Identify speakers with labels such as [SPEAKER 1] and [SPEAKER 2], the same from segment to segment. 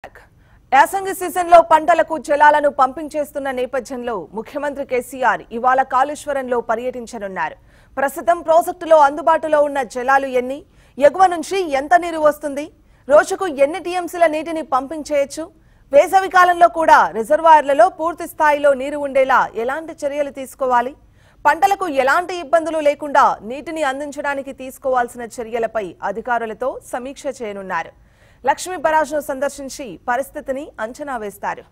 [SPEAKER 1] యాసంగి సీజన్లో పంటలకు జలాలను పంపింగ్ చేస్తున్న నేపథ్యంలో ముఖ్యమంత్రి కేసీఆర్ ఇవాళ కాళేశ్వరంలో పర్యటించనున్నారు ప్రస్తుతం ప్రాజెక్టులో అందుబాటులో ఉన్న జలాలు ఎన్ని ఎగువ నుంచి ఎంత నీరు వస్తుంది రోజుకు ఎన్ని టీఎంసీల నీటిని పంపింగ్ చేయొచ్చు వేసవి కాలంలో కూడా రిజర్వాయర్లలో పూర్తి స్థాయిలో నీరు ఉండేలా ఎలాంటి చర్యలు తీసుకోవాలి పంటలకు ఎలాంటి ఇబ్బందులు లేకుండా నీటిని అందించడానికి తీసుకోవాల్సిన చర్యలపై అధికారులతో సమీక్ష చేయనున్నారు లక్ష్మీ బరాజ్ను సందర్శించి పరిస్థితిని అంచనా వేస్తారు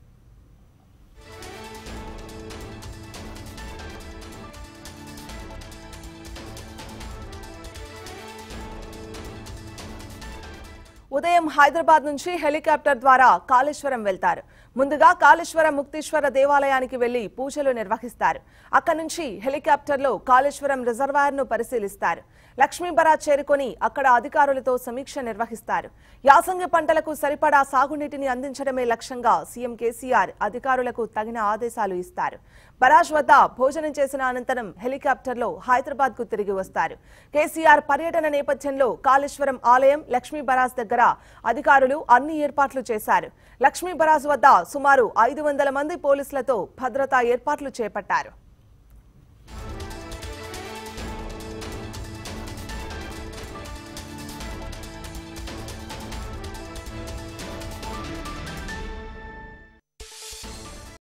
[SPEAKER 1] ఉదయం హైదరాబాద్ నుంచి హెలికాప్టర్ ద్వారా కాళేశ్వరం వెళ్తారు ముందుగా కాళేశ్వరం ముక్తీశ్వర దేవాలయానికి వెళ్లి పూజలు నిర్వహిస్తారు అక్కడి నుంచి హెలికాప్టర్లో కాళేశ్వరం రిజర్వాయర్ ను పరిశీలిస్తారు లక్ష్మీబరాజ్ చేరుకొని అక్కడ అధికారులతో సమీక్ష నిర్వహిస్తారు యాసంగి పంటలకు సరిపడా సాగునీటిని అందించడమే లక్ష్యంగా సీఎం కేసీఆర్ అధికారులకు తగిన ఆదేశాలు ఇస్తారు బరాజ్ వద్ద భోజనం చేసిన అనంతరం హెలికాప్టర్లో హైదరాబాద్ కు తిరిగి వస్తారు కేసీఆర్ పర్యటన నేపథ్యంలో కాళేశ్వరం ఆలయం లక్ష్మీ బరాజ్ దగ్గర అధికారులు అన్ని ఏర్పాట్లు చేశారు లక్ష్మీ బరాజ్ వద్ద సుమారు ఐదు వందల మంది పోలీసులతో భద్రతా ఏర్పాట్లు చేపట్టారు